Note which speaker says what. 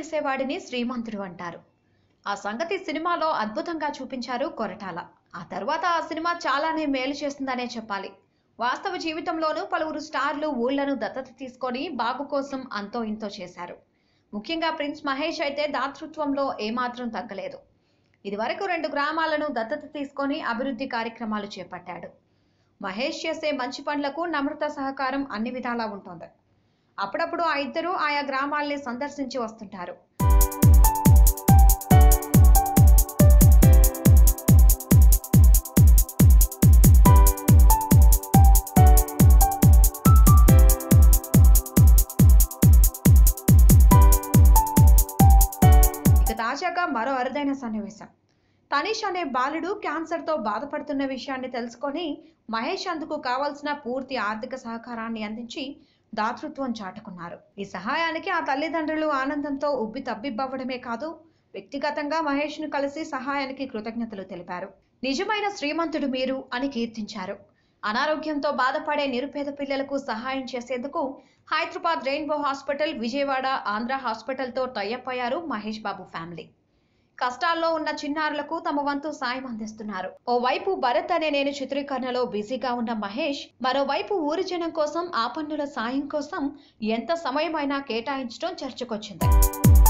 Speaker 1: చేసేవాడిని శ్రీమంతుడు అంటారు ఆ సంగతి సినిమాలో అద్భుతంగా చూపించారు కొరటాల ఆ తర్వాత ఆ సినిమా చాలానే మేలు చేస్తుందనే చెప్పాలి వాస్తవ జీవితంలోనూ పలువురు స్టార్లు ఊళ్లను దత్తత తీసుకొని బాగు కోసం అంతో ఇంతో చేశారు ముఖ్యంగా ప్రిన్స్ మహేష్ అయితే దాతృత్వంలో ఏమాత్రం తగ్గలేదు ఇదివరకు రెండు గ్రామాలను దత్తత తీసుకొని అభివృద్ధి కార్యక్రమాలు చేపట్టాడు మహేష్ చేసే మంచి పనులకు నమ్రత సహకారం అన్ని విధాలా ఉంటుంది అప్పుడప్పుడు ఆ ఇద్దరు ఆయా గ్రామాల్ని సందర్శించి వస్తుంటారు ఇక తాజాగా మరో అరుదైన సన్నివేశం తనీష్ అనే బాలుడు క్యాన్సర్తో బాధపడుతున్న విషయాన్ని తెలుసుకొని మహేష్ అందుకు కావాల్సిన పూర్తి ఆర్థిక సహకారాన్ని అందించి దాతృత్వం చాటుకున్నారు ఈ సహాయానికి ఆ తల్లిదండ్రులు ఆనందంతో ఉబ్బి తబ్బిబ్బవ్వడమే కాదు వ్యక్తిగతంగా మహేష్ను కలిసి సహాయానికి కృతజ్ఞతలు తెలిపారు నిజమైన శ్రీమంతుడు మీరు అని కీర్తించారు అనారోగ్యంతో బాధపడే నిరుపేద పిల్లలకు సహాయం చేసేందుకు హైదరాబాద్ రెయిన్బో హాస్పిటల్ విజయవాడ ఆంధ్ర హాస్పిటల్తో టైఅప్ అయ్యారు మహేష్ బాబు ఫ్యామిలీ కష్టాల్లో ఉన్న చిన్నారులకు తమ వంతు సాయం అందిస్తున్నారు ఓవైపు భరత్ అనే నేను చిత్రీకరణలో బిజీగా ఉన్న మహేష్ మరోవైపు ఊరి జనం కోసం ఆపన్నుల సాయం కోసం ఎంత సమయమైనా కేటాయించడం చర్చకొచ్చింది